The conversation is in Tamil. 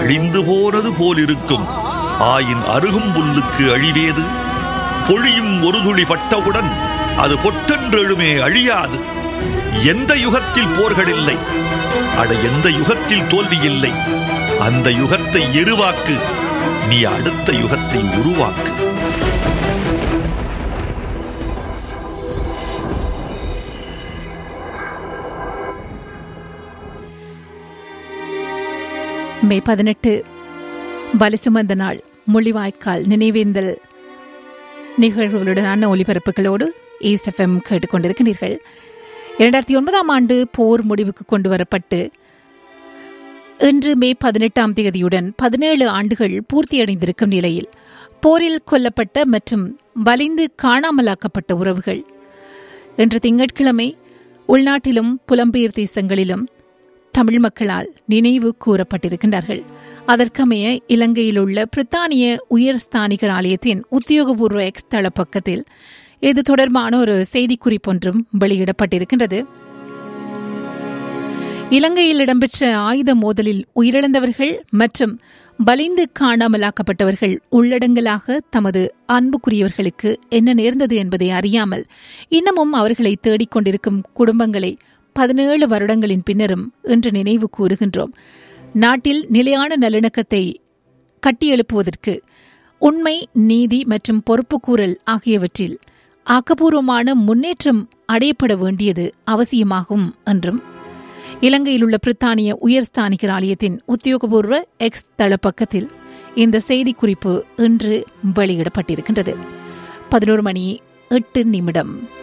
அழிந்து போனது போலிருக்கும் ஆயின் அருகும் புல்லுக்கு அழிவேது பொழியும் ஒரு துளி பட்டவுடன் அது பொட்டென்றெழுமே அழியாது எந்த யுகத்தில் போர்கள் இல்லை அட எந்த யுகத்தில் தோல்வி இல்லை அந்த யுகத்தை எருவாக்கு நீ அடுத்த யுகத்தை உருவாக்கு மே பதினெட்டு பலிசுமந்த நாள் முள்ளிவாய்க்கால் நினைவேந்தல் நிகழ்வுகளுடனான ஒலிபரப்புகளோடு ஈஸ்ட் எஃப்எம் கேட்டுக்கொண்டிருக்கிறீர்கள் இரண்டாயிரத்தி ஒன்பதாம் ஆண்டு போர் முடிவுக்கு கொண்டு வரப்பட்டு இன்று மே பதினெட்டாம் தேதியுடன் பதினேழு ஆண்டுகள் பூர்த்தியடைந்திருக்கும் நிலையில் போரில் கொல்லப்பட்ட மற்றும் வலிந்து காணாமலாக்கப்பட்ட உறவுகள் இன்று திங்கட்கிழமை உள்நாட்டிலும் புலம்பெயர் தேசங்களிலும் தமிழ் மக்களால் நினைவு கூறப்பட்டிருக்கின்றார்கள் அதற்கமைய இலங்கையில் உள்ள பிரித்தானிய உயர்ஸ்தானிகர் ஆலயத்தின் உத்தியோகபூர்வ எக்ஸ் தள பக்கத்தில் இது தொடர்பான ஒரு செய்திக்குறிப்பொன்றும் வெளியிடப்பட்டிருக்கின்றது இலங்கையில் இடம்பெற்ற ஆயுத மோதலில் உயிரிழந்தவர்கள் மற்றும் வலிந்து காணாமலாக்கப்பட்டவர்கள் உள்ளடங்கலாக தமது அன்புக்குரியவர்களுக்கு என்ன நேர்ந்தது என்பதை அறியாமல் இன்னமும் அவர்களை தேடிக் கொண்டிருக்கும் குடும்பங்களை பதினேழு வருடங்களின் பின்னரும் இன்று நினைவு கூறுகின்றோம் நாட்டில் நிலையான நல்லிணக்கத்தை கட்டியெழுப்புவதற்கு உண்மை நீதி மற்றும் பொறுப்புக்கூறல் ஆகியவற்றில் ஆக்கப்பூர்வமான முன்னேற்றம் அடையப்பட வேண்டியது அவசியமாகும் என்றும் இலங்கையில் உள்ள பிரித்தானிய உயர்ஸ்தானிகர் ஆலயத்தின் உத்தியோகபூர்வ எக்ஸ் தளப்பக்கத்தில் இந்த செய்திக்குறிப்பு இன்று வெளியிடப்பட்டிருக்கின்றது பதினோரு மணி எட்டு நிமிடம்